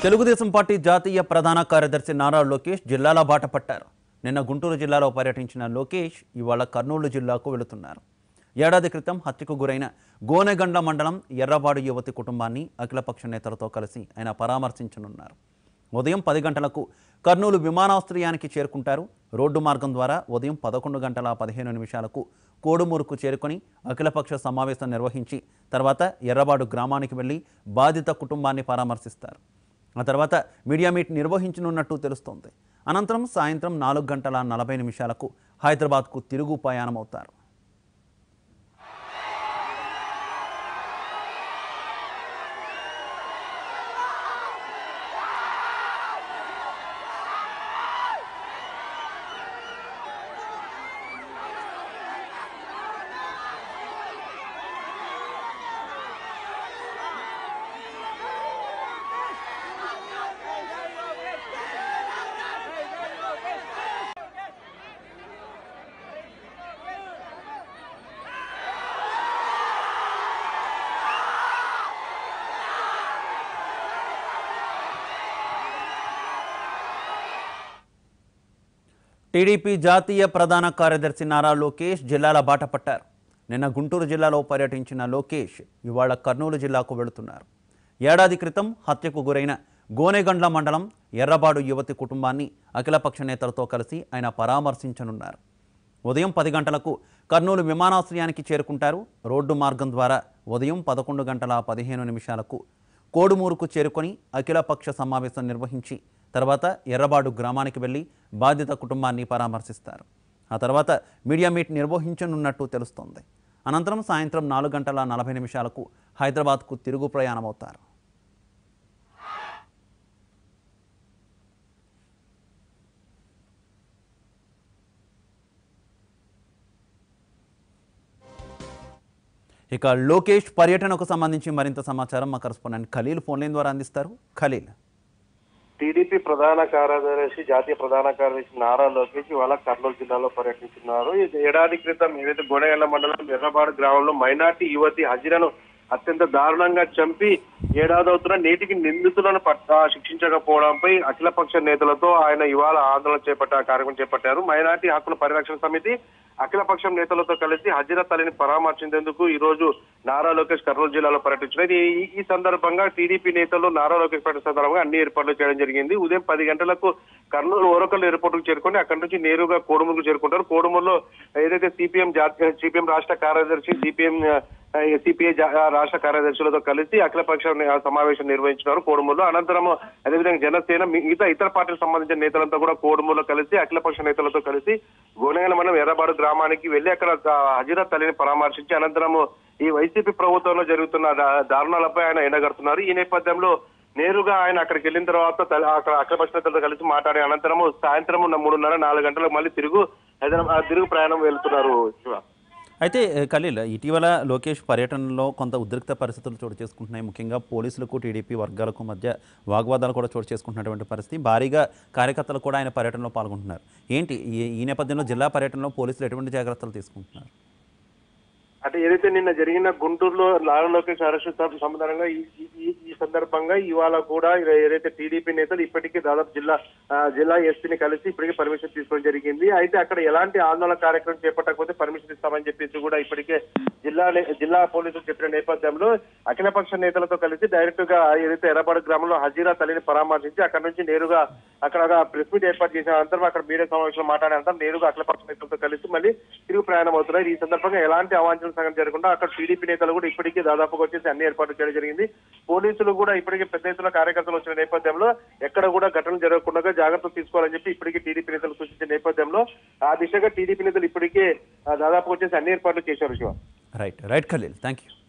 Telugu Desam party జాతీయ ప్రధాన కార్యదర్శి నారా లోకేష్ జిల్లాల బాట పట్టారు నిన్న గుంటూరు జిల్లాలో పర్యటించిన లోకేష్ ఇవాళ కర్నూలు జిల్లాకు వెళుతున్నారు ఏడాది క్రితం హత్యకు గురైన గోనెగండ్ల మండలం ఎర్రబాడు యువతి కుటుంబాన్ని అఖిలపక్ష నేతలతో కలిసి ఆయన పరామర్శించనున్నారు ఉదయం పది గంటలకు కర్నూలు విమానాశ్రయానికి చేరుకుంటారు రోడ్డు మార్గం ద్వారా ఉదయం పదకొండు గంటల పదిహేను నిమిషాలకు కోడుమూరుకు చేరుకొని అఖిలపక్ష సమావేశం నిర్వహించి తర్వాత ఎర్రబాడు గ్రామానికి వెళ్లి బాధిత కుటుంబాన్ని పరామర్శిస్తారు ఆ తర్వాత మీడియా మీట్ నిర్వహించనున్నట్టు తెలుస్తోంది అనంతరం సాయంత్రం నాలుగు గంటల నలభై నిమిషాలకు హైదరాబాద్కు తిరుగు ప్రయాణమవుతారు టీడీపీ జాతీయ ప్రధాన కార్యదర్శి నారా లోకేష్ జిల్లాల బాట పట్టారు నిన్న గుంటూరు జిల్లాలో పర్యటించిన లోకేష్ ఇవాళ కర్నూలు జిల్లాకు వెళుతున్నారు ఏడాది క్రితం హత్యకు గురైన గోనెగండ్ల మండలం ఎర్రబాడు యువతి కుటుంబాన్ని అఖిలపక్ష నేతలతో కలిసి ఆయన పరామర్శించనున్నారు ఉదయం పది గంటలకు కర్నూలు విమానాశ్రయానికి చేరుకుంటారు రోడ్డు మార్గం ద్వారా ఉదయం పదకొండు గంటల పదిహేను నిమిషాలకు కోడుమూరుకు చేరుకొని అఖిలపక్ష సమావేశం నిర్వహించి తర్వాత ఎర్రబాడు గ్రామానికి వెళ్లి బాధిత కుటుంబాన్ని పరామర్శిస్తారు ఆ తర్వాత మీడియా మీట్ నిర్వహించనున్నట్టు తెలుస్తోంది అనంతరం సాయంత్రం నాలుగు గంటల నలభై నిమిషాలకు హైదరాబాద్కు తిరుగు ప్రయాణమవుతారు ఇక లోకేష్ పర్యటనకు సంబంధించి మరింత సమాచారం మా కరస్పాండెంట్ ఖలీల్ ఫోన్ లైన్ ద్వారా అందిస్తారు ఖలీల్ టీడీపీ ప్రధాన కార్యదర్శి జాతీయ ప్రధాన కార్యదర్శి నారా లోకేష్ ఇవాళ కర్నూలు జిల్లాలో పర్యటించున్నారు ఇది ఏడాది క్రితం ఏదైతే గోడగల్ల మండలం ఎర్రబాడు గ్రామంలో మైనార్టీ యువతి హజిరను అత్యంత దారుణంగా చంపి ఏడాది అవుతున్న నేటికి నిందితులను పట్ట శిక్షించకపోవడంపై అఖిలపక్ష నేతలతో ఆయన ఇవాళ ఆందోళన చేపట్ట కార్యక్రమం చేపట్టారు మైనార్టీ హక్కుల పరిరక్షణ సమితి అఖిలపక్షం నేతలతో కలిసి హజిర తల్లిని పరామర్శించేందుకు ఈ రోజు నారా లోకేష్ కర్నూలు జిల్లాలో పర్యటించారు ఈ- ఈ సందర్భంగా టీడీపీ నేతలు నారా లోకేష్ పర్యటన సందర్భంగా అన్ని ఏర్పాట్లు చేయడం జరిగింది ఉదయం పది గంటలకు కర్నూలు ఓరకల్ ఎయిర్పోర్ట్ కు చేరుకొని అక్కడి నుంచి నేరుగా కోడుమూరుకు చేరుకుంటారు కోడుమూరులో ఏదైతే సిపిఎం జాతీయ సిపిఎం రాష్ట్ర కార్యదర్శి సిపిఎం సిపిఐ రాష్ట్ర కార్యదర్శులతో కలిసి అఖిలపక్ష సమావేశం నిర్వహించినారు కోడుమూరులో అనంతరం అదేవిధంగా జనసేన మిగతా ఇతర పార్టీలకు సంబంధించిన నేతలంతా కూడా కోడుమూరులో కలిసి అఖిలపక్ష నేతలతో కలిసి గోనెగల మండలం ఎర్రబాడు గ్రామానికి వెళ్లి అక్కడ హజీరా తల్లిని పరామర్శించి అనంతరం ఈ వైసీపీ ప్రభుత్వంలో జరుగుతున్న దా- దారుణాలపై ఆయన ఎండగడుతున్నారు ఈ నేపథ్యంలో నేరుగా ఆయన అక్కడికి వెళ్ళిన తర్వాత తల- అక్కడ అఖిలపక్ష నేతలతో కలిసి మాట్లాడి అనంతరము సాయంత్రం మూడున్నర నాలుగు గంటలకు మళ్ళీ తిరుగు హైదరాబాద్ తిరుగు ప్రయాణం వెళ్తున్నారు శివ అయితే ఏ, ఖలీల్ ఇటీవల లోకేష్ పర్యటనలో కొంత ఉద్రిక్త పరిస్థితులు చోటు చేసుకుంటున్నాయి ముఖ్యంగా పోలీసులకు టీడీపీ వర్గాలకు మధ్య వాగ్వాదాలు కూడా చోటు చేసుకుంటున్నటువంటి పరిస్థితి భారీగా కార్యకర్తలు కూడా ఆయన పర్యటనలో పాల్గొంటున్నారు ఏంటి ఈ ఈ నేపథ్యంలో జిల్లా పర్యటనలో పోలీసులు ఎటువంటి జాగ్రత్తలు తీసుకుంటున్నారు అంటే ఏదైతే నిన్న జరిగిన గుంటూరులో నారా లోకేష్ అరెస్ట్ సంబంధంగా ఈ ఈ- ఈ- ఈ సందర్భంగా ఇవాళ కూడా ఏదైతే టీడీపీ నేతలు ఇప్పటికీ దాదాపు జిల్లా ఆ, జిల్లా ఎస్పీని కలిసి ఇప్పటికే పర్మిషన్ తీసుకోవడం జరిగింది అయితే అక్కడ ఎలాంటి ఆందోళన కార్యక్రమం చేపట్టకపోతే పర్మిషన్ ఇస్తామని చెప్పేసి కూడా ఇప్పటికే జిల్లా నే- జిల్లా పోలీసులు చెప్పిన నేపథ్యంలో అఖిలపక్ష నేతలతో కలిసి డైరెక్ట్ గా ఏదైతే ఎర్రబాడు గ్రామంలో హజీరా తల్లిని పరామర్శించి అక్కడ నుంచి నేరుగా అక్కడ ప్రెస్ మీట్ ఏర్పాటు చేసిన అనంతరం అక్కడ మీడియా సమావేశంలో మాట్లాడిన అనంతరం నేరుగా అఖిలపక్ష నేతలతో కలిసి మళ్ళీ తిరుగు ప్రయాణం అవుతున్నారు ఈ సందర్భంగా ఎలాంటి అవాంఛన సంఘటన జరగకుండా అక్కడ టీడీపీ నేతలు కూడా ఇప్పటికీ దాదాపుగా వచ్చేసి అన్ని ఏర్పాట్లు చేయడం జరిగింది పోలీసులు కూడా ఇప్పటికీ పెద్ద ఎత్తున కార్యకర్తలు వచ్చిన నేపథ్యంలో ఎక్కడ కూడా ఘటనలు జరగకుండా జాగ్రత్తలు తీసుకోవాలని చెప్పి ఇప్పటికీ టీడీపీ నేతలు సూచించిన నేపథ్యంలో ఆ దిశగా టీడీపీ నేతలు ఇప్పటికే ఆ, దాదాపు వచ్చేసి అన్ని ఏర్పాట్లు చేశారు Shiva right right Khalil thank you